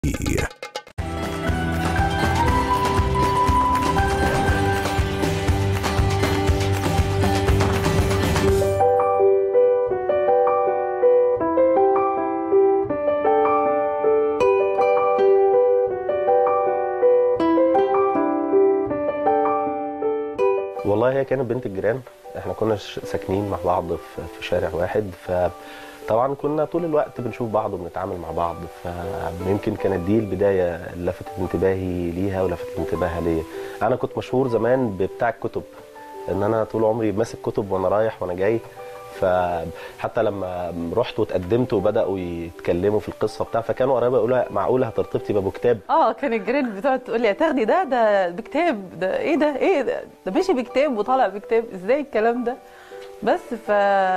والله هي كانت بنت الجيران احنا كنا ش- ساكنين مع بعض في في شارع واحد فطبعا كنا طول الوقت بنشوف بعض وبنتعامل مع بعض فيمكن كانت دي البدايه اللي لفتت انتباهي ليها ولفتت انتباهها ليا انا كنت مشهور زمان ببتاع الكتب ان انا طول عمري ماسك كتب وانا رايح وانا جاي فحتى لما رحت واتقدمت وبداوا يتكلموا في القصه بتاع فكانوا قريبه يقولوا معقوله هترتبطي بابو كتاب اه كان الجيران بتقعد تقول لي هتاخدي ده ده بكتاب ده ايه ده ايه ده ده ماشي بكتاب وطالع بكتاب ازاي الكلام ده بس ف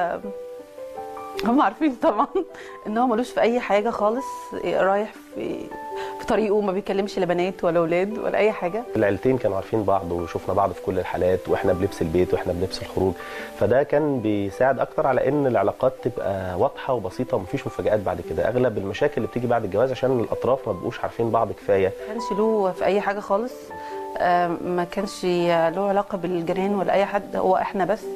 هم عارفين طبعا ان هو ملوش في اي حاجه خالص رايح في في طريقه ما بيكلمش لا بنات ولا اولاد ولا اي حاجه العيلتين كانوا عارفين بعض وشفنا بعض في كل الحالات واحنا بلبس البيت واحنا بلبس الخروج فده كان بيساعد اكتر على ان العلاقات تبقى واضحه وبسيطه ومفيش مفاجآت بعد كده اغلب المشاكل اللي بتيجي بعد الجواز عشان الاطراف ما بيبقوش عارفين بعض كفايه ما كانش له في اي حاجه خالص آه، ما كانش له علاقه بالجيران ولا اي حد هو احنا بس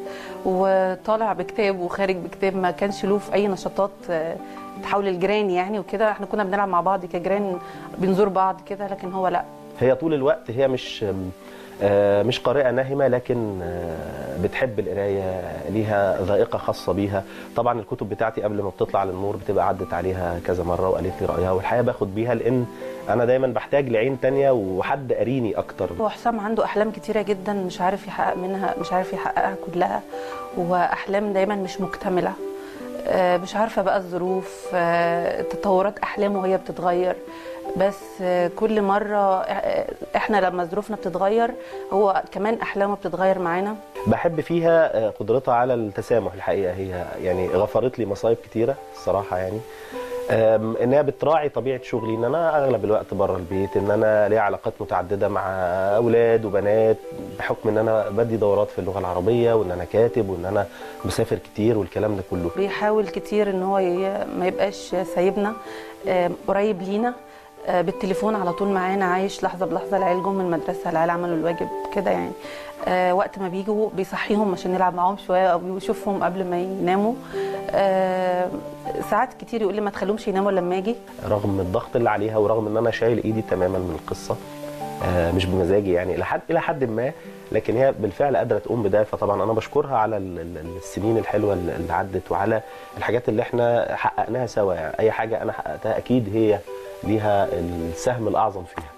وطالع بكتاب وخارج بكتاب ما كانش له في اي نشاطات آه، تحول الجيران يعني وكده احنا كنا بنلعب مع بعض كجيران بنزور بعض كده لكن هو لا هي طول الوقت هي مش آه، مش قارئه ناهمه لكن آه، بتحب القرايه ليها ذائقه خاصه بيها طبعا الكتب بتاعتي قبل ما بتطلع للنور بتبقى عدت عليها كذا مره وقالت لي رايها والحقيقه باخد بيها لان انا دايما بحتاج لعين تانية وحد قاريني اكتر هو حسام عنده احلام كتيره جدا مش عارف يحقق منها مش عارف يحققها كلها واحلام دايما مش مكتمله آه، مش عارفه بقى الظروف آه، تطورات احلامه وهي بتتغير بس آه، كل مره آه، احنا لما ظروفنا بتتغير هو كمان احلامه بتتغير معانا بحب فيها آه، قدرتها على التسامح الحقيقه هي يعني غفرت لي مصايب كتيره الصراحه يعني آم، انها بتراعي طبيعه شغلي ان انا اغلب الوقت بره البيت ان انا ليا علاقات متعدده مع اولاد وبنات بحكم ان انا بدي دورات في اللغه العربيه وان انا كاتب وان انا مسافر كتير والكلام ده كله بيحاول كتير ان هو ي- ما يبقاش سايبنا آه، قريب لينا آه، بالتليفون على طول معانا عايش لحظه بلحظه العيال جم من المدرسه العيال عملوا الواجب كده يعني آه، وقت ما بيجوا بيصحيهم عشان نلعب معاهم شويه او يشوفهم قبل ما يناموا آه، ساعات كتير يقول لي ما تخليهمش يناموا لما اجي رغم الضغط اللي عليها ورغم ان انا شايل ايدي تماما من القصه آه، مش بمزاجي يعني الى حد الى حد ما لكن هي بالفعل قادره تقوم بده فطبعا انا بشكرها على ال- ال- السنين الحلوه اللي اللي عدت وعلى الحاجات اللي احنا حققناها سوا يعني اي حاجه انا حققتها اكيد هي ليها السهم الاعظم فيها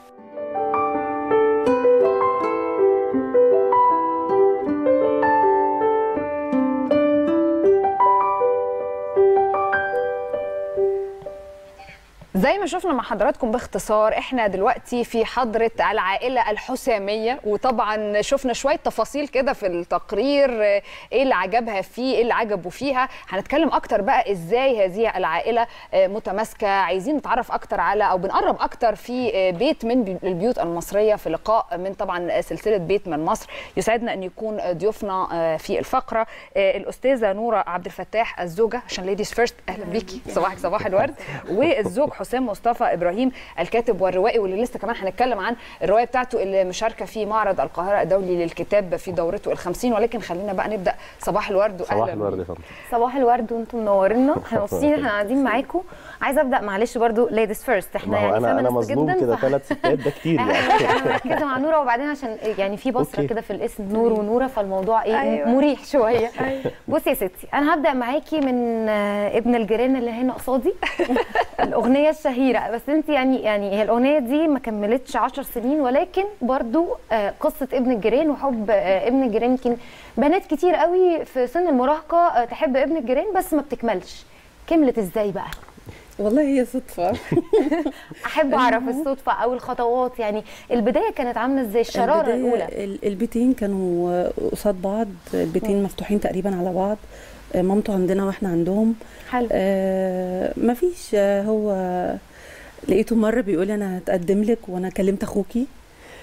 زي ما شفنا مع حضراتكم باختصار احنا دلوقتي في حضرة العائلة الحسامية وطبعا شفنا شوية تفاصيل كده في التقرير اه، ايه اللي عجبها فيه ايه اللي عجبه فيها هنتكلم اكتر بقى ازاي هذه العائلة اه، متماسكة عايزين نتعرف اكتر على او بنقرب اكتر في اه، بيت من بي- البيوت المصرية في لقاء من طبعا سلسلة بيت من مصر يسعدنا ان يكون ضيوفنا اه، في الفقرة اه، الاستاذة نورة عبد الفتاح الزوجة عشان ليديز فيرست اهلا بيكي صباحك صباح الورد والزوج حسام مصطفى ابراهيم الكاتب والروائي واللي لسه كمان هنتكلم عن الروايه بتاعته اللي مشاركه في معرض القاهره الدولي للكتاب في دورته الخمسين ولكن خلينا بقى نبدا صباح الورد صباح واهلا الورد يا فندم صباح الورد وانتم منورينا احنا مبسوطين احنا قاعدين معاكم عايزه ابدا معلش برضو ليديز فيرست احنا ما هو يعني انا انا feminist مظلوم جدا كده ف- ثلاث ستات ده كتير احنا يعني انا مركزه مع نوره وبعدين عشان يعني في بصره أوكي. كده في الاسم نور ونوره فالموضوع ايه أيوة. مريح شويه بصي يا ستي انا هبدا معاكي من آه، ابن الجيران اللي هنا قصادي الاغنيه الشهيره بس انت يعني يعني هي الاغنيه دي ما كملتش 10 سنين ولكن برضو آه، قصه ابن الجيران وحب آه، ابن الجيران يمكن بنات كتير قوي في سن المراهقه آه، تحب ابن الجيران بس ما بتكملش كملت ازاي بقى والله هي صدفة احب اعرف الصدفه او الخطوات يعني البدايه كانت عامله ازاي الشراره البداية الاولى ال- البيتين كانوا قصاد بعض البيتين مفتوحين تقريبا على بعض آه، مامته عندنا واحنا عندهم حلو آه مفيش آه هو لقيته مرة بيقول أنا هتقدم لك وأنا كلمت أخوكي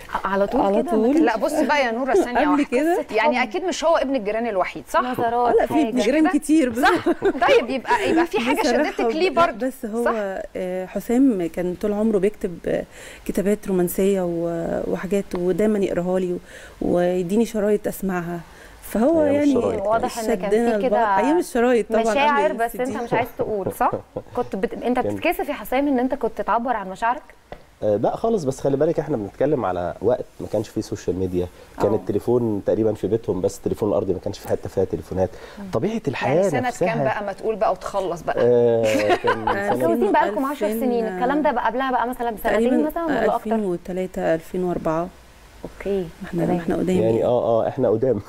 على طول على كده طول. ما لا بصي بقى يا نوره ثانيه قبل واحده كده يعني اكيد مش هو ابن الجيران الوحيد صح نظرات لا في ابن حاجة. جيران كتير بس صح طيب يبقى يبقى في حاجه بصراحة شدتك ليه ب- برضه بس هو صح؟ آه، حسام كان طول عمره بيكتب آه، كتابات رومانسيه و- وحاجات ودايما يقراها لي و- ويديني شرايط اسمعها فهو أيام يعني الشرايط. واضح إن كان شدنا في كده لبعض. ايام الشرايط طبعا مشاعر قبل بس السي انت دي. مش عايز تقول صح كنت بت... انت كان- بتتكسف يا حسام ان انت كنت تعبر عن مشاعرك آه، لا خالص بس خلي بالك احنا بنتكلم على وقت ما كانش فيه سوشيال ميديا كان آه. التليفون تقريبا في بيتهم بس التليفون الارضي ما كانش في حته فيها تليفونات طبيعه الحياه يعني سنه نفسها كام بقى ما تقول بقى وتخلص بقى آه كان آه، سنة متجوزين بقى لكم 10 2000 سنين الكلام ده بقى قبلها بقى مثلا بسنتين تقريبا مثلا ولا اكتر 2003 2004 اوكي احنا تمام. احنا قدام يعني اه اه احنا قدام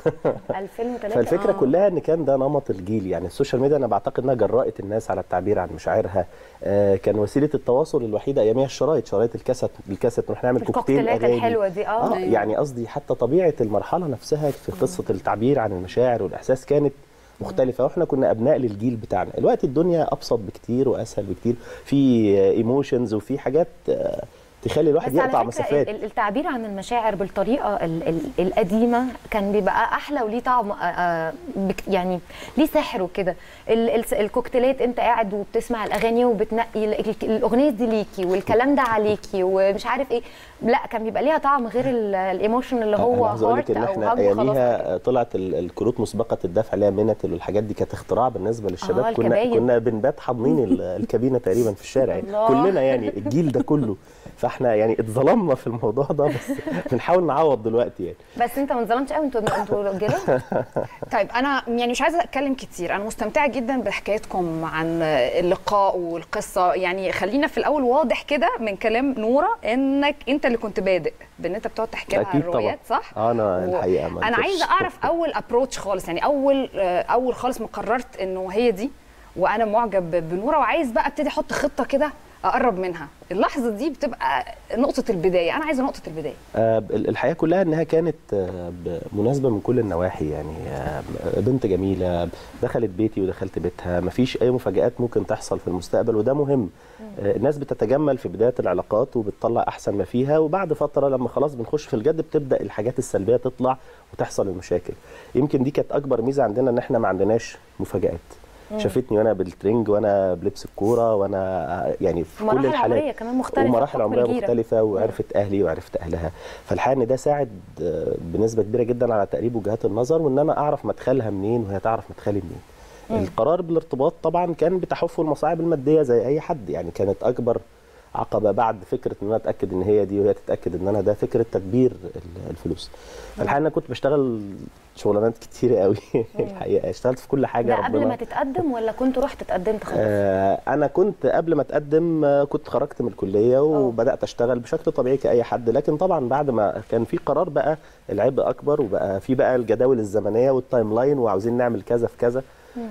2003 فالفكره آه. كلها ان كان ده نمط الجيل يعني السوشيال ميديا انا بعتقد انها جرأت الناس على التعبير عن مشاعرها آه كان وسيله التواصل الوحيده اياميها الشرايط شرايط الكاسيت الكاسيت نروح نعمل كوكتيل الكوكتيلات اغاني الحلوه دي اه اه يعني قصدي حتى طبيعه المرحله نفسها في قصه التعبير عن المشاعر والاحساس كانت مختلفه واحنا كنا ابناء للجيل بتاعنا الوقت الدنيا ابسط بكتير واسهل بكتير في ايموشنز وفي حاجات آه، تخلي الواحد بس على يقطع فكرة مسافات ال- التعبير عن المشاعر بالطريقه ال ال القديمه كان بيبقى احلى وليه طعم آه، آه، بك- يعني ليه سحر وكده ال- ال- الكوكتيلات انت قاعد وبتسمع الاغاني وبتنقي ال- ال- الاغنيه دي ليكي والكلام ده عليكي ومش عارف ايه لا كان بيبقى ليها طعم غير ال- الايموشن اللي هو انا عايز اقول هارت لك ان او احنا هاج وخلاص اياميها طلعت ال- الكروت مسبقه الدفع اللي هي منتل والحاجات دي كانت اختراع بالنسبه للشباب آه، كنا الكباين. كنا بنبات حاضنين ال- الكابينه تقريبا في الشارع يعني. الله. كلنا يعني الجيل ده كله فاحنا يعني اتظلمنا في الموضوع ده بس بنحاول نعوض دلوقتي يعني بس انت ما اتظلمتش قوي انتوا انتوا رجاله طيب انا يعني مش عايزه اتكلم كتير انا مستمتعه جدا بحكايتكم عن اللقاء والقصه يعني خلينا في الاول واضح كده من كلام نوره انك انت اللي كنت بادئ بان انت بتقعد تحكي لها اكيد طبعا الروايات صح آه، انا و- الحقيقه ما انا أنكرش. عايزه اعرف اول ابروتش خالص يعني اول آه، اول خالص ما قررت انه هي دي وانا معجب بنوره وعايز بقى ابتدي احط خطه كده اقرب منها اللحظه دي بتبقى نقطه البدايه انا عايزه نقطه البدايه آه، ال- الحياه كلها انها كانت آه، ب- مناسبه من كل النواحي يعني آه، بنت جميله دخلت بيتي ودخلت بيتها مفيش اي مفاجات ممكن تحصل في المستقبل وده مهم آه، الناس بتتجمل في بدايه العلاقات وبتطلع احسن ما فيها وبعد فتره لما خلاص بنخش في الجد بتبدا الحاجات السلبيه تطلع وتحصل المشاكل يمكن دي كانت اكبر ميزه عندنا ان احنا ما عندناش مفاجات شافتني وانا بالترنج وانا بلبس الكوره وانا آه، يعني في كل مراحل الحالات عمريه كمان مختلفه ومراحل بحكم عمريه الجيرة. مختلفه وعرفت اهلي وعرفت اهلها فالحقيقه ان ده ساعد آه، بنسبه كبيره جدا على تقريب وجهات النظر وان انا اعرف مدخلها منين وهي تعرف مدخلي منين القرار بالارتباط طبعا كان بتحفه المصاعب الماديه زي اي حد يعني كانت اكبر عقبه بعد فكره ان انا اتاكد ان هي دي وهي تتاكد ان انا ده فكره تدبير ال- الفلوس فالحقيقه انا كنت بشتغل شغلانات كتير قوي الحقيقه اشتغلت في كل حاجه ده قبل ربنا ما تتقدم ولا كنت رحت اتقدمت خلاص آه، انا كنت قبل ما اتقدم آه، كنت خرجت من الكليه وبدات اشتغل بشكل طبيعي كاي حد لكن طبعا بعد ما كان في قرار بقى العبء اكبر وبقى في بقى الجداول الزمنيه والتايم لاين وعاوزين نعمل كذا في كذا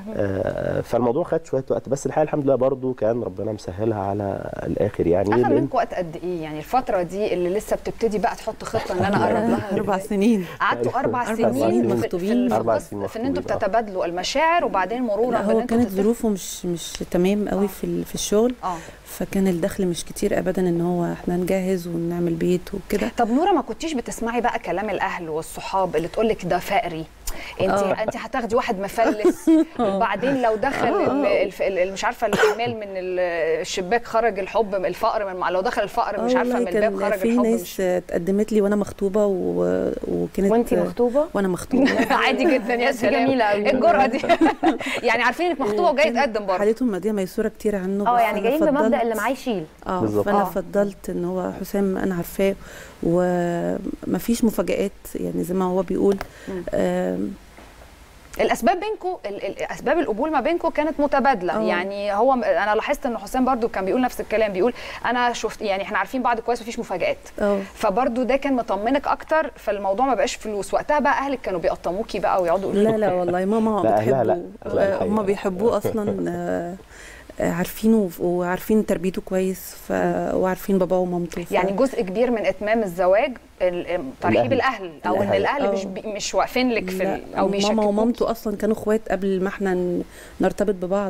آه، فالموضوع خد شويه وقت بس الحقيقه الحمد لله برضو كان ربنا مسهلها على الاخر يعني اخذ لأن- منكم وقت قد ايه يعني الفتره دي اللي لسه بتبتدي بقى تحط خطه ان انا اقرب لها اربع سنين قعدتوا اربع أربع سنين سنين في- في- مخطوبين. في أربع القصة، سنين في ان انتوا مخطوبين، آه. بتتبادلوا المشاعر وبعدين مرورا لا بان هو انتوا كانت تتفقوا. ظروفه مش مش تمام قوي في ال- في الشغل اه فكان الدخل مش كتير ابدا ان هو احنا نجهز ونعمل بيت وكده طب نوره ما كنتيش بتسمعي بقى كلام الاهل والصحاب اللي تقول لك ده فقري انت آه. انت هتاخدي واحد مفلس وبعدين لو دخل ال- الف- ال- مش عارفه الجمال من ال- الشباك خرج الحب من الفقر من لو دخل الفقر مش آه عارفه والله من الباب كان خرج في الحب ناس مش اتقدمت لي وانا مخطوبه و... وكانت وانتي مخطوبه وانا مخطوبه عادي جدا يا دي سلام جميلة أوي. إيه الجرأه دي يعني عارفين انك مخطوبه وجايه تقدم برضه حالتهم الماديه ميسوره كتير عنه اه بس يعني أنا جايين بمبدا فضلت- اللي معاه يشيل اه بالظبط. فانا آه. فضلت ان هو حسام انا عارفاه ومفيش مفاجآت يعني زي ما هو بيقول آم، الاسباب بينكم اسباب القبول ما بينكم كانت متبادله أوه. يعني هو انا لاحظت ان حسام برضو كان بيقول نفس الكلام بيقول انا شفت يعني احنا عارفين بعض كويس مفيش مفاجات اه فبرضو ده كان مطمنك اكتر فالموضوع ما بقاش فلوس وقتها بقى اهلك كانوا بيقطموكي بقى ويقعدوا يقولوا لا لا والله ماما لا، أهلها لا. بتحبه لا، آه، الحقيقة. هما بيحبوه اصلا آه، آه، عارفينه وعارفين تربيته كويس ف... وعارفين باباه ومامته ف... يعني جزء كبير من اتمام الزواج ال- ترحيب الأهل. الاهل او ان الأهل. الاهل مش آه. بي- مش واقفين لك في لا، ال- او ماما بيشككوك ومامته اصلا كانوا اخوات قبل ما احنا ن- نرتبط ببعض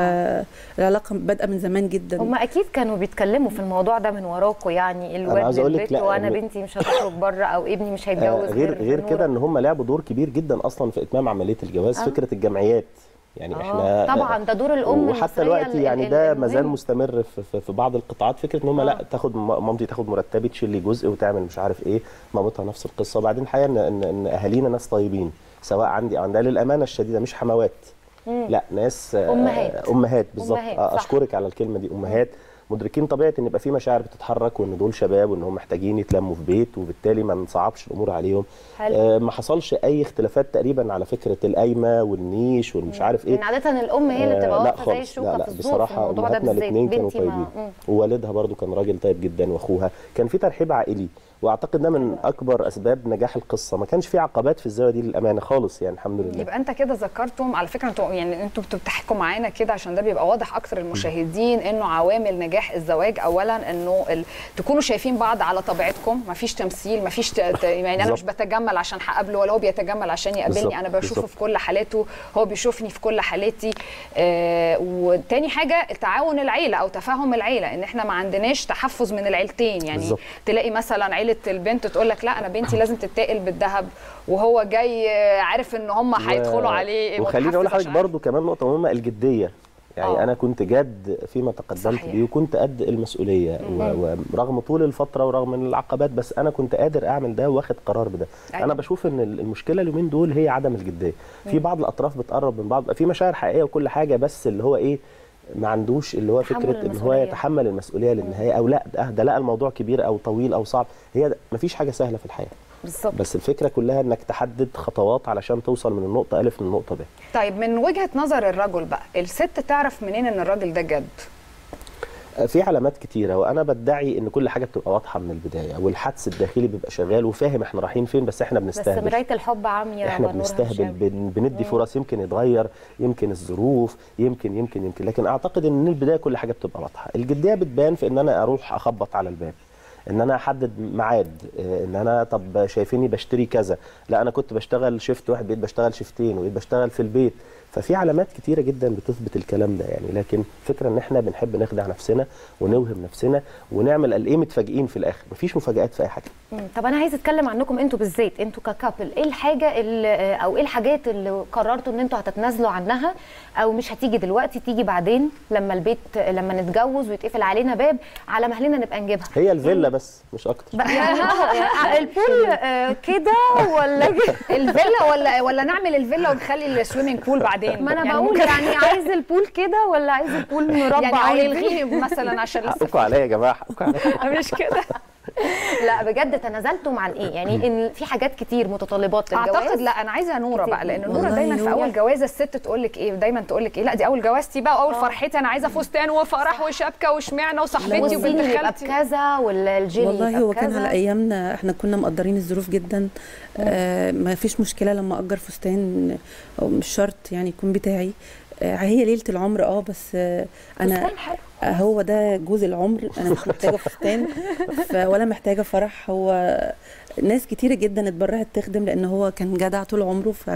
فالعلاقه بادئه من زمان جدا هم اكيد كانوا بيتكلموا في الموضوع ده من وراكوا يعني عاوز الواد أقول لك للبيت لا، وانا إن- بنتي مش هتخرج بره او ابني مش آه، هيتجوز غير غير نورة. كده ان هم لعبوا دور كبير جدا اصلا في اتمام عمليه الجواز آه. فكره الجمعيات يعني آه، احنا طبعا ده دور الام وحتى المصرية الوقت ال- يعني ال- ده المهم. ما زال مستمر في, في, في بعض القطاعات فكره ان هم آه. لا تاخد م- مامتي تاخد مرتبي تشيل لي جزء وتعمل مش عارف ايه مامتها نفس القصه وبعدين الحقيقه ان, إن, ان اهالينا ناس طيبين سواء عندي او عندها للامانه الشديده مش حموات مم. لا ناس آه، أمهات. امهات بالظبط أمهات، آه، صح. اشكرك على الكلمه دي امهات مدركين طبيعه ان يبقى في مشاعر بتتحرك وان دول شباب وان هم محتاجين يتلموا في بيت وبالتالي ما نصعبش الامور عليهم حلو. آه ما حصلش اي اختلافات تقريبا على فكره القايمه والنيش والمش عارف ايه من عاده الام هي اللي بتبقى آه، لا واقفه زي خالص الشوكه لا لا في الزور في بصراحه الموضوع ده امهاتنا بالذات الاثنين كانوا بنتي ما- طيبين مم. ووالدها برضو كان راجل طيب جدا واخوها كان في ترحيب عائلي واعتقد ده من اكبر اسباب نجاح القصه ما كانش في عقبات في الزاويه دي للامانه خالص يعني الحمد لله يبقى انت كده ذكرتم على فكره انتوا يعني انتوا بتحكوا معانا كده عشان ده بيبقى واضح اكتر للمشاهدين انه عوامل نجاح الزواج اولا انه ال... تكونوا شايفين بعض على طبيعتكم مفيش تمثيل مفيش ت... ت... يعني انا مش بالظبط. بتجمل عشان هقابله ولا هو بيتجمل عشان بالظبط، يقابلني انا بشوفه بالظبط. في كل حالاته هو بيشوفني في كل حالاتي آه وتاني حاجه تعاون العيله او تفاهم العيله ان احنا ما عندناش تحفظ من العيلتين يعني بالظبط. تلاقي مثلا عيله البنت تقول لك لا انا بنتي لازم تتقل بالذهب وهو جاي آه، عارف ان هم هيدخلوا عليه وخليني اقول متحفز لحضرتك عشان عارف. برضو كمان نقطه مهمه الجديه يعني آه. انا كنت جاد فيما تقدمت صحيح. بيه وكنت قد المسؤوليه و- ورغم طول الفتره ورغم العقبات بس انا كنت قادر اعمل ده واخد قرار بده أيوة. انا بشوف ان المشكله اليومين دول هي عدم الجديه في بعض الاطراف بتقرب من بعض في مشاعر حقيقيه وكل حاجه بس اللي هو ايه ما عندوش اللي هو تحمل فكره ان هو المسؤولية. يتحمل المسؤوليه للنهايه او لا ده, ده لا الموضوع كبير او طويل او صعب هي ده- مفيش حاجه سهله في الحياه بالظبط بس الفكره كلها انك تحدد خطوات علشان توصل من النقطه الف للنقطه ب طيب من وجهه نظر الرجل بقى الست تعرف منين ان الراجل ده جد في علامات كتيره وانا بدعي ان كل حاجه بتبقى واضحه من البدايه والحدس الداخلي بيبقى شغال وفاهم احنا رايحين فين بس احنا بس بنستهبل مرايه الحب عاميه احنا ونورها بنستهبل مشاوي. بن بندي فرص يمكن يتغير يمكن الظروف يمكن يمكن يمكن لكن اعتقد ان من البدايه كل حاجه بتبقى واضحه الجديه بتبان في ان انا اروح اخبط على الباب ان انا احدد ميعاد اه، ان انا طب شايفيني بشتري كذا لا انا كنت بشتغل شيفت واحد بقيت بشتغل شيفتين وبقيت بشتغل في البيت ففي علامات كتيره جدا بتثبت الكلام ده يعني لكن فكره ان احنا بنحب نخدع نفسنا ونوهم نفسنا ونعمل قال ايه متفاجئين في الاخر مفيش مفاجآت في اي حاجه مم. طب انا عايزه اتكلم عنكم انتوا بالذات انتوا ككابل ايه الحاجه اللي او ايه الحاجات اللي قررتوا ان انتوا هتتنازلوا عنها او مش هتيجي دلوقتي تيجي بعدين لما البيت لما نتجوز ويتقفل علينا باب على مهلنا نبقى نجيبها هي الفيلا بس مش اكتر بقى يعني اه يعني البول آه، كده ولا كده؟ الفيلا ولا ولا نعمل الفيلا ونخلي السويمنج بول بعدين ما انا يعني بقول ممكن- يعني عايز البول كده ولا عايز البول مربع يعني او عادي؟ يلغيه مثلا عشان لسه حقكم عليا يا جماعه حقكم عليا مش كده لا بجد تنازلتوا عن ايه يعني ان في حاجات كتير متطلبات للجواز اعتقد لا انا عايزه نوره بقى لان نوره والله دايما في هو- اول جوازه الست تقول لك ايه دايما تقول لك ايه لا دي اول جوازتي بقى واول فرحتي انا عايزه فستان وفرح وشبكه وشمعنا وصاحبتي والصيني وبنت يبقى خالتي بكذا ولا الجيلي والله يبقى هو كان بكذا. على ايامنا احنا كنا مقدرين الظروف جدا آه ما فيش مشكله لما اجر فستان أو مش شرط يعني يكون بتاعي آه هي ليله العمر اه بس آه انا فستان حلو. آه هو ده جوز العمر انا مش محتاجه فستان ف- ولا محتاجه فرح هو ناس كتيره جدا اتبرعت تخدم لان هو كان جدع طول عمره ف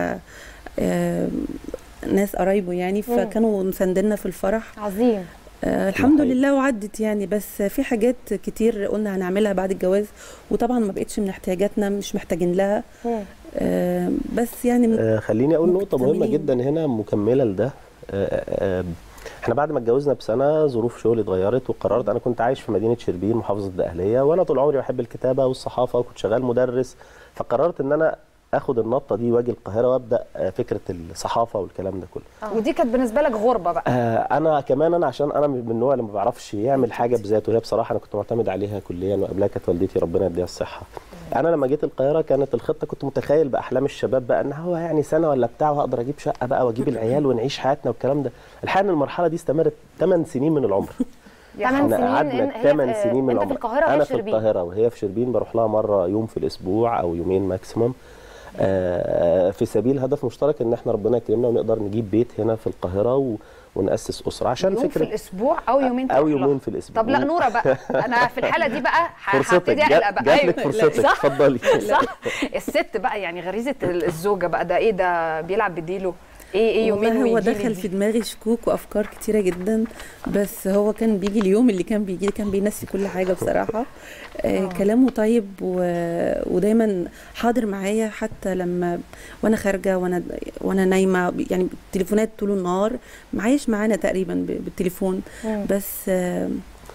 آه ناس قرايبه يعني فكانوا مساندنا في الفرح عظيم آه الحمد حقيقي. لله وعدت يعني بس في حاجات كتير قلنا هنعملها بعد الجواز وطبعا ما بقتش من احتياجاتنا مش محتاجين لها مم. آه بس يعني من آه، خليني اقول نقطه مهمه مكتملين. جدا هنا مكمله لده آه، آه، احنا بعد ما اتجوزنا بسنه ظروف شغلي اتغيرت وقررت انا كنت عايش في مدينه شربين محافظه الدقهليه وانا طول عمري بحب الكتابه والصحافه وكنت شغال مدرس فقررت ان انا اخد النطه دي واجي القاهره وابدا آه، فكره الصحافه والكلام ده كله ودي كانت بالنسبه لك غربه بقى آه، انا كمان انا عشان انا من النوع اللي ما بيعرفش يعمل حاجه بذاته هي بصراحه انا كنت معتمد عليها كليا وقبلها كانت والدتي ربنا يديها الصحه انا لما جيت القاهره كانت الخطه كنت متخيل باحلام الشباب بقى ان هو يعني سنه ولا بتاع وهقدر اجيب شقه بقى واجيب العيال ونعيش حياتنا والكلام ده الحقيقه ان المرحله دي استمرت 8 سنين من العمر يا تمن احنا سنين قعدنا إن- هي 8 في- سنين من انت العمر في القاهره وهي انا في في شربين القاهره وهي في شربين بروح لها مره يوم في الاسبوع او يومين ماكسيموم آه، في سبيل هدف مشترك ان احنا ربنا يكرمنا ونقدر نجيب بيت هنا في القاهره و... وناسس اسره عشان يوم في فكره الاسبوع او يومين او تروح لها. يومين في الاسبوع طب لا نوره بقى انا في الحاله دي بقى ه- فرصتك هبتدي اقلق جات بقى جات لك فرصتك صح اتفضلي صح الست بقى يعني غريزه الزوجه بقى ده ايه ده بيلعب بديله ايه ايه يومين والله هو ويجي لي دخل دي؟ في دماغي شكوك وافكار كتيره جدا بس هو كان بيجي اليوم اللي كان بيجي كان بينسي كل حاجه بصراحه آه كلامه طيب و... ودايما حاضر معايا حتى لما وانا خارجه وانا وانا نايمه يعني التليفونات طول النهار معايش معانا تقريبا ب- بالتليفون مم. بس آه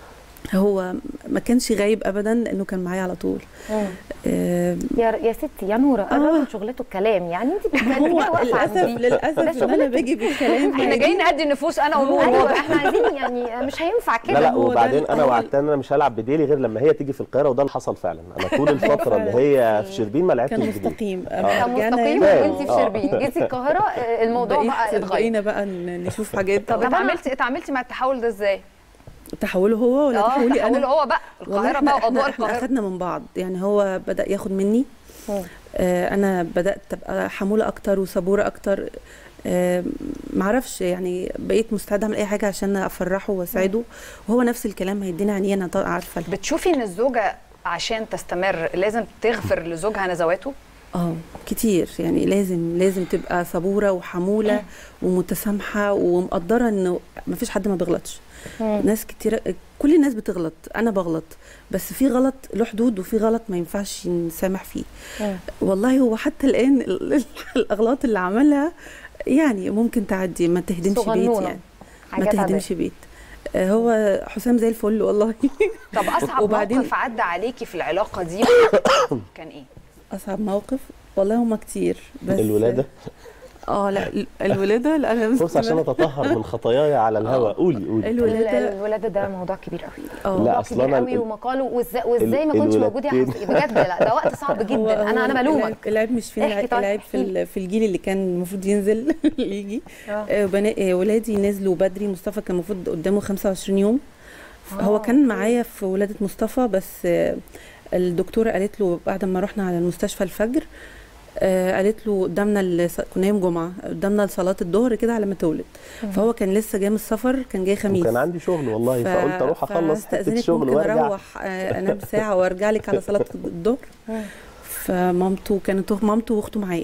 هو ما كانش غايب ابدا لانه كان معايا على طول مم. آه يا يا ستي يا نوره الراجل شغلته الكلام يعني انت بتتكلمي هو واقفة للاسف عندي. للاسف ده ان انا شغلتك. باجي بالكلام احنا عادي. جايين نهدي النفوس انا ونور ايوه واضح. احنا عايزين يعني مش هينفع كده لا لا هو ده وبعدين انا هو- وعدتها ان انا مش هلعب بديلي غير لما هي تيجي في القاهره وده اللي حصل فعلا انا طول الفتره اللي هي في شربين ما لعبتش كان بديلي مستقيم كان رجعنا مستقيم هنا. وانت في آه. شربين جيتي القاهره آه، الموضوع بقى بقيت اتغير بقينا بقى ن- نشوف حاجات طب طب أنا- اتعاملتي اتعاملتي مع التحول ده ازاي؟ تحوله هو ولا اه تحولي تحوله انا هو بقى والله القاهره احنا بقى احنا, واضواء احنا القاهره اخدنا من بعض يعني هو بدا ياخد مني مم. آه انا بدات ابقى حموله اكتر وصبوره اكتر آه معرفش يعني بقيت مستعده اعمل اي حاجه عشان افرحه واسعده وهو نفس الكلام هيديني عينيه انا طا- عارفه الحب. بتشوفي ان الزوجه عشان تستمر لازم تغفر لزوجها نزواته؟ اه كتير يعني لازم لازم تبقى صبوره وحموله ومتسامحه ومقدره انه ما فيش حد ما بيغلطش مم. ناس كتير كل الناس بتغلط انا بغلط بس في غلط له حدود وفي غلط ما ينفعش نسامح فيه مم. والله هو حتى الان ال- ال- الاغلاط اللي عملها يعني ممكن تعدي ما تهدمش بيت صغنونة. يعني ما حاجات عادية. تهدمش بيت آه، هو حسام زي الفل والله طب اصعب وبعدين- موقف عدى عليكي في العلاقه دي كان ايه؟ اصعب موقف والله هما كتير بس الولاده اه لا ال- الولاده لا انا فرصه عشان اتطهر من خطاياي على الهواء قولي قولي الولاده الولاده ده موضوع كبير قوي اه لا، موضوع أصل كبير أنا قوي ال- ومقاله وازاي وازاي ما ال- كنتش موجود يا الولادتين. حسين بجد لا ده وقت صعب هو- جدا انا هو انا بلومك العيب- العيب مش فينا احكي العيب- طيب، العيب في احكي. ال- في الجيل اللي كان المفروض ينزل يجي آه. آه، بنا- آه، ولادي نزلوا بدري مصطفى كان المفروض قدامه 25 يوم هو آه، كان معايا في ولاده مصطفى بس آه، الدكتوره قالت له بعد ما رحنا على المستشفى الفجر آه، قالت له قدامنا الص- كنا يوم جمعه قدامنا صلاه الظهر كده على ما تولد فهو كان لسه جاي من السفر كان جاي خميس وكان عندي شغل والله ف- فقلت اروح اخلص حته فاستأذنك الشغل ممكن وارجع اروح آه، انام ساعه وارجع لك على صلاه الظهر مم. فمامته كانت أخ- مامته واخته معايا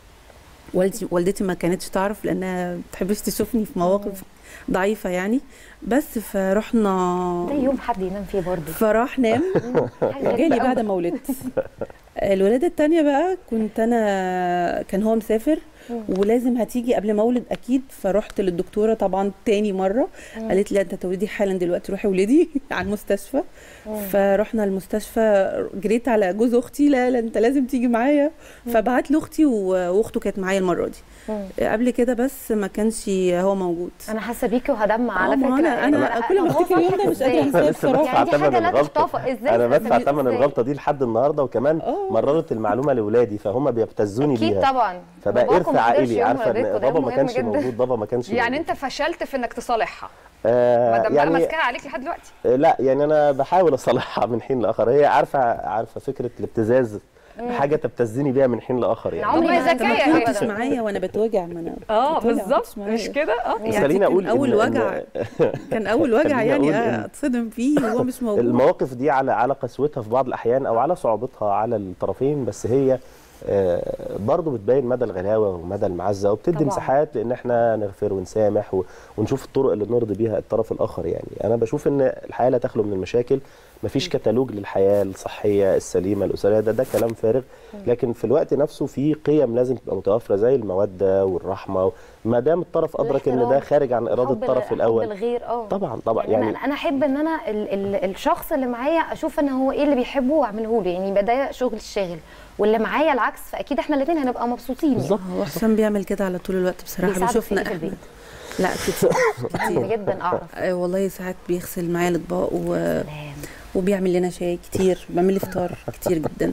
والدي والدتي ما كانتش تعرف لانها ما بتحبش تشوفني في مواقف ضعيفه يعني بس فرحنا ده يوم حد ينام فيه برضه فراح نام حاجة غريبة جالي أوي. بعد ما ولدت الولاده التانية بقى كنت انا كان هو مسافر مم. ولازم هتيجي قبل ما اولد اكيد فرحت للدكتوره طبعا تاني مره مم. قالت لي انت تولدي حالا دلوقتي روحي ولدي على المستشفى مم. فرحنا المستشفى جريت على جوز اختي لا لا انت لازم تيجي معايا فبعت له اختي و- واخته كانت معايا المره دي مم. قبل كده بس ما كانش هو موجود انا حاسه بيكي وهدمع على آه، ما فكره أنا- أنا كل ما هو أفتكر اليوم ده فرحك مش قادرة إزاي؟ أنساه انا لسه بصراحة. بدفع يعني دي ثمن حاجة لا الغلطه تخطف. إزاي انا بدفع تسميه ثمن إزاي؟ الغلطه دي لحد النهارده وكمان آه. مررت المعلومه لاولادي فهم بيبتزوني اكيد بيها طبعا فبقى باباكم ارث ما حضرش عائلي يوم عارفه ولادتكم، ان ده بابا يوم ما مهم كانش جدا. موجود بابا ما كانش يعني موجود. انت فشلت في انك تصالحها آه ما دام بقى يعني ماسكاها عليك لحد دلوقتي آه، لا يعني انا بحاول اصلحها من حين لاخر هي عارفه عارفه فكره الابتزاز حاجه تبتزني بيها من حين لاخر يعني عمري طب ما ما انت ما ذكيه كنتش ابدا معايا وانا بتوجع ما انا اه بتوجع، ما بالظبط كنتش معايا. مش كده اه بس يعني خليني كان اقول اول إن- وجع كان اول وجع خليني يعني أقول إن اتصدم فيه وهو مش موجود المواقف دي على على قسوتها في بعض الاحيان او على صعوبتها على الطرفين بس هي آه، برضه بتبين مدى الغلاوه ومدى المعزه وبتدي طبعاً. مساحات لان احنا نغفر ونسامح و- ونشوف الطرق اللي نرضي بيها الطرف الاخر يعني انا بشوف ان الحياه لا تخلو من المشاكل مفيش كتالوج للحياه الصحيه السليمه الاسريه ده ده كلام فارغ لكن في الوقت نفسه في قيم لازم تبقى متوفره زي الموده والرحمه ما دام الطرف ادرك ان ده الاحترام. خارج عن اراده حب ال- الطرف حب الاول الغير اه طبعا طبعا يعني, يعني انا انا احب ان انا ال ال الشخص اللي معايا اشوف ان هو ايه اللي بيحبه واعمله له يعني يبقى ده شغل الشاغل واللي معايا العكس فاكيد احنا الاثنين هنبقى مبسوطين بالظبط هو حسام بيعمل كده على طول الوقت بصراحه بيساعدك في بيشوفنا إيه في احنا البيت؟ لا كتير يعني جدا اعرف آه، والله ساعات بيغسل معايا الاطباق و... سلام. وبيعمل لنا شاي كتير بيعمل لي فطار كتير جدا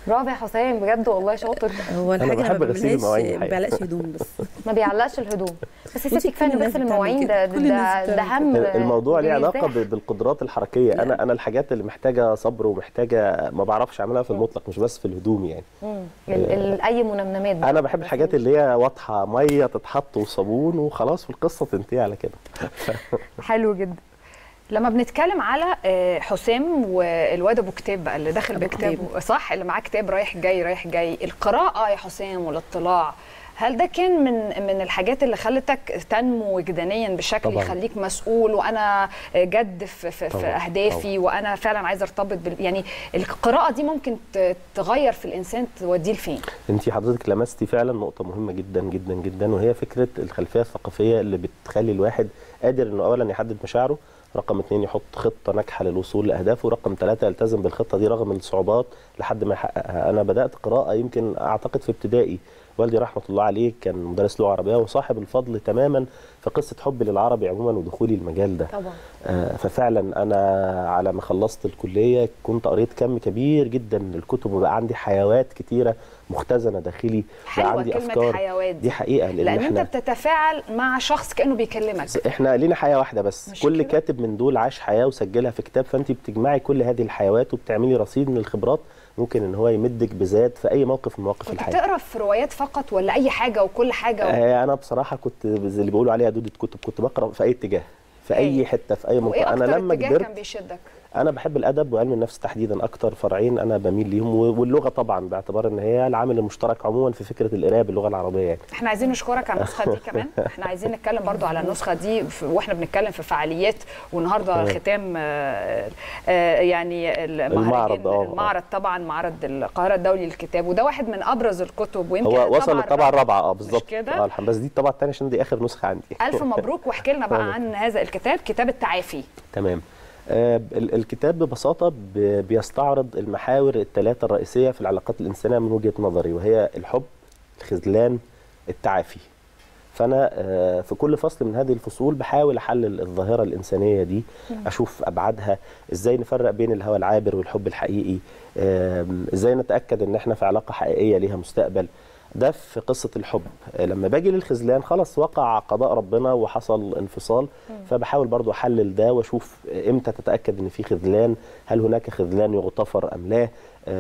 برافو يا حسام بجد والله شاطر هو أنا الحاجه بحب ما غسيل بعملهاش المواعين ما الحقيقة. بعلقش هدوم بس ما بيعلقش الهدوم بس يا بصي ستي كفايه كل إنه الناس غسل بتعمل المواعين كده. ده كل الناس ده, ده بتعمل هم الموضوع ليه علاقه بيرتاح. ب- بالقدرات الحركيه انا انا الحاجات اللي محتاجه صبر ومحتاجه ما بعرفش اعملها في المطلق مش بس في الهدوم يعني مم. ال- ال- اي منمنمات بقى. انا بحب الحاجات اللي هي واضحه ميه تتحط وصابون وخلاص والقصه تنتهي على كده حلو جدا لما بنتكلم على آه، حسام والواد ابو كتاب بقى اللي داخل أبو بكتابه صح اللي معاه كتاب رايح جاي رايح جاي القراءه يا حسام والاطلاع هل ده كان من من الحاجات اللي خلتك تنمو وجدانيا بشكل طبعاً. يخليك مسؤول وانا جد في, في, في طبعاً، اهدافي وانا فعلا عايزه ارتبط بال يعني القراءه دي ممكن ت- تغير في الانسان توديه لفين انت حضرتك لمستي فعلا نقطه مهمه جدا جدا جدا وهي فكره الخلفيه الثقافيه اللي بتخلي الواحد قادر انه اولا يحدد مشاعره رقم اثنين يحط خطه ناجحه للوصول لاهدافه رقم ثلاثه يلتزم بالخطه دي رغم الصعوبات لحد ما يحققها انا بدات قراءه يمكن اعتقد في ابتدائي والدي رحمه الله عليه كان مدرس لغه عربيه وصاحب الفضل تماما في قصه حبي للعربي عموما ودخولي المجال ده طبعا آه، ففعلا انا على ما خلصت الكليه كنت قريت كم كبير جدا من الكتب وبقى عندي حيوات كتيره مختزنه داخلي بقى حلوه عندي كلمه افكار حيوات دي دي حقيقه لان, لان احنا انت بتتفاعل مع شخص كانه بيكلمك احنا لينا حياه واحده بس مش كل كده؟ كاتب من دول عاش حياه وسجلها في كتاب فانت بتجمعي كل هذه الحيوات وبتعملي رصيد من الخبرات ممكن ان هو يمدك بزاد في اي موقف من مواقف كنت الحياه بتقرا في روايات فقط ولا اي حاجه وكل حاجه و... آه، انا بصراحه كنت زي اللي بيقولوا عليها دوده كتب كنت بقرا في اي اتجاه في أي. اي حته في اي وايه منطقه انا اكتر لما اتجاه كبرت كان بيشدك انا بحب الادب وعلم النفس تحديدا اكتر فرعين انا بميل ليهم و- واللغه طبعا باعتبار ان هي العامل المشترك عموما في فكره القرايه باللغه العربيه يعني احنا عايزين نشكرك على النسخه دي كمان احنا عايزين نتكلم برضو على النسخه دي في- واحنا بنتكلم في فعاليات والنهارده تمام. ختام آه، آه، يعني المهرجان المعرض، آه، آه. المعرض طبعا معرض القاهره الدولي للكتاب وده واحد من ابرز الكتب ويمكن هو وصل الطبعة للطبعه الرابعه اه بالظبط كده؟ اه الحمد بس دي الطبعه الثانيه عشان دي اخر نسخه عندي الف مبروك واحكي لنا بقى تمام. عن هذا الكتاب كتاب التعافي تمام آه، ال- الكتاب ببساطة ب- بيستعرض المحاور الثلاثة الرئيسية في العلاقات الإنسانية من وجهة نظري وهي الحب الخذلان التعافي فأنا آه، في كل فصل من هذه الفصول بحاول أحلل الظاهرة الإنسانية دي أشوف أبعادها إزاي نفرق بين الهوى العابر والحب الحقيقي آم، إزاي نتأكد إن إحنا في علاقة حقيقية ليها مستقبل ده في قصة الحب آه، لما باجي للخذلان خلاص وقع قضاء ربنا وحصل انفصال فبحاول برضو أحلل ده وأشوف إمتى تتأكد إن في خذلان هل هناك خذلان يغتفر أم لا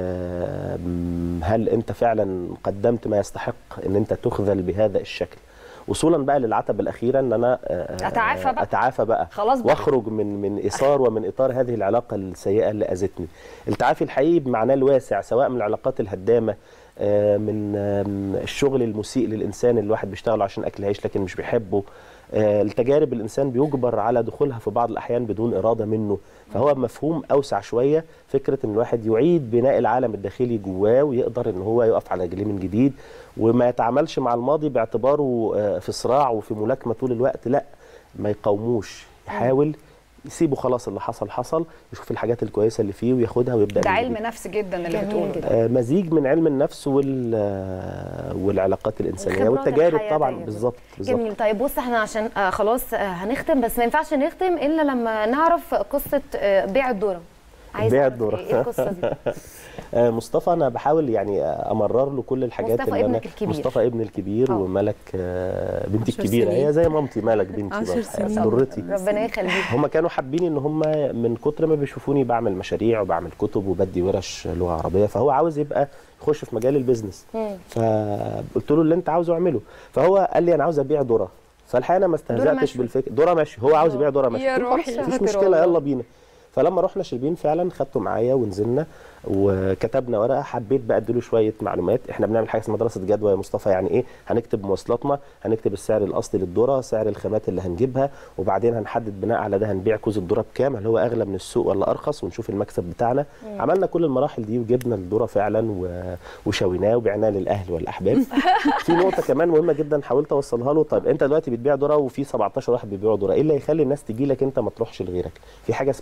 آم، هل أنت فعلا قدمت ما يستحق إن أنت تخذل بهذا الشكل وصولا بقى للعتبة الأخيرة إن أنا آه، أتعافى بقى. أتعافى بقى خلاص بقى. واخرج من من اثار ومن اطار هذه العلاقه السيئه اللي اذتني. التعافي الحقيقي بمعناه الواسع سواء من العلاقات الهدامه آه، من آم، الشغل المسيء للانسان اللي الواحد بيشتغل عشان اكل عيش لكن مش بيحبه آه، التجارب الانسان بيجبر على دخولها في بعض الاحيان بدون اراده منه فهو مفهوم اوسع شويه فكره ان الواحد يعيد بناء العالم الداخلي جواه ويقدر ان هو يقف على رجليه من جديد وما يتعاملش مع الماضي باعتباره آه، في صراع وفي ملاكمه طول الوقت لا ما يقاوموش يحاول يسيبه خلاص اللي حصل حصل يشوف الحاجات الكويسه اللي فيه وياخدها ويبدا ده من علم جديد. نفس جدا اللي جميل بتقوله جدا. آه، مزيج من علم النفس وال آه، والعلاقات الانسانيه الخبرات والتجارب الحياتية طبعا دي. بالظبط بالظبط جميل طيب بص احنا عشان آه خلاص آه هنختم بس ما ينفعش نختم الا لما نعرف قصه آه بيع الذره عايزة بيع أعرف الذرة. ايه القصه دي آه، مصطفى انا بحاول يعني آه، امرر له كل الحاجات مصطفى اللي انا ابنك الكبير. مصطفى ابن الكبير آه. وملك آه، بنتي عشر الكبيره سنين. هي زي مامتي ملك بنتي عشر برضه، سنين. ضرتي ربنا يخليك هم كانوا حابين ان هم من كتر ما بيشوفوني بعمل مشاريع وبعمل كتب وبدي ورش لغه عربيه فهو عاوز يبقى يخش في مجال البيزنس مم. فقلت له اللي انت عاوزه اعمله فهو قال لي انا عاوز ابيع ذره فالحقيقه انا ما استهزأتش مشوي. بالفكره ذره مشوي هو عاوز يبيع ذره مشوي يا قلت له روحي. خلاص مفيش شاطر مشكله والله. يلا بينا فلما رحنا شربين فعلا خدته معايا ونزلنا وكتبنا ورقه حبيت بقى اديله شويه معلومات احنا بنعمل حاجه اسمها دراسه جدوى يا مصطفى يعني ايه هنكتب مواصلاتنا هنكتب السعر الاصلي للذره سعر الخامات اللي هنجيبها وبعدين هنحدد بناء على ده هنبيع كوز الذره بكام هل هو اغلى من السوق ولا ارخص ونشوف المكسب بتاعنا عملنا كل المراحل دي وجبنا الذره فعلا و- وشويناه وبعناه للاهل والاحباب في نقطه كمان مهمه جدا حاولت اوصلها له طيب انت دلوقتي بتبيع ذره وفي 17 واحد بيبيعوا ذره ايه اللي هيخلي الناس تجي لك انت ما تروحش لغيرك في حاجه اسمها الادد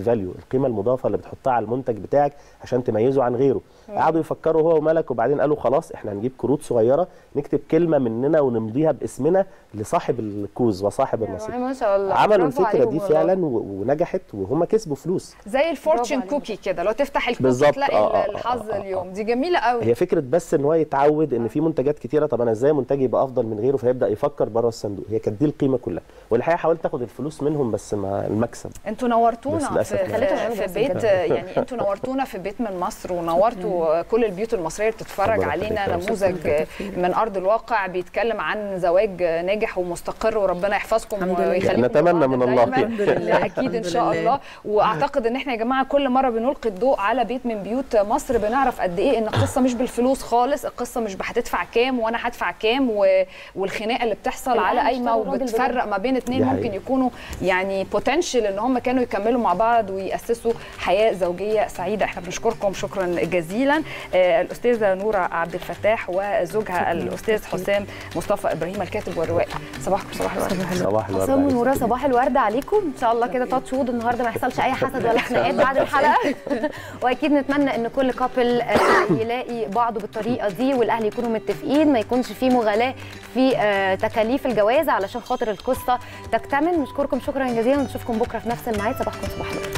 فاليو القيمه المضافه اللي بتحطها على المنتج بتاعك عشان تميزه عن غيره قعدوا يفكروا هو وملك وبعدين قالوا خلاص احنا هنجيب كروت صغيره نكتب كلمه مننا ونمضيها باسمنا لصاحب الكوز وصاحب النصيب ما شاء الله عملوا برافو الفكره عليهم دي والله. فعلا و- ونجحت وهم كسبوا فلوس زي الفورتشن برافو كوكي كده لو تفتح الكوكي بالظبط. تلاقي آه، آه، آه، الحظ آه، آه. اليوم دي جميله قوي هي فكره بس ان هو يتعود ان في منتجات كتيره طب انا ازاي منتجي يبقى افضل من غيره فيبدا يفكر بره الصندوق هي كانت دي القيمه كلها والحقيقه حاولت اخد الفلوس منهم بس ما المكسب انتوا بس نورتونا للأسف في, لا. في, في بيت يعني انتوا نورتونا في بيت من مصر ونورتوا كل البيوت المصريه اللي بتتفرج ربنا علينا يخليك يا نموذج من ارض الواقع بيتكلم عن زواج ناجح ومستقر وربنا يحفظكم الحمد لله. ويخليكم نتمنى لبعض من الله. دايماً. الحمد لله. اكيد ان الحمد شاء لله. الله واعتقد ان احنا يا جماعه كل مره بنلقي الضوء على بيت من بيوت مصر بنعرف قد ايه ان القصه مش بالفلوس خالص القصه مش هتدفع كام وانا هدفع كام و... والخناقه اللي بتحصل الأهل على قايمه بيشتغلوا راجل وبتفرق ما بين اتنين دي ممكن حقيقة. يكونوا يعني بوتنشال ان هم كانوا يكملوا مع بعض وياسسوا حياه زوجيه سعيده احنا بنشكركم شكرا جزيلا آه، الاستاذه نوره عبد الفتاح وزوجها الاستاذ حسام مصطفى ابراهيم الكاتب والروائي صباحكم صباح الورد صباح الورد حسام عليكم. ونورا صباح الورد عليكم ان شاء الله كده تاتش وود النهارده ما يحصلش اي حسد ولا خناقات بعد الحلقه واكيد نتمنى ان كل كابل يلاقي بعضه بالطريقه دي والاهل يكونوا متفقين ما يكونش في مغالاه في آه، تكاليف الجواز علشان خاطر القصه تكتمل نشكركم شكرا جزيلا ونشوفكم بكره في نفس الميعاد صباحكم صباح الخير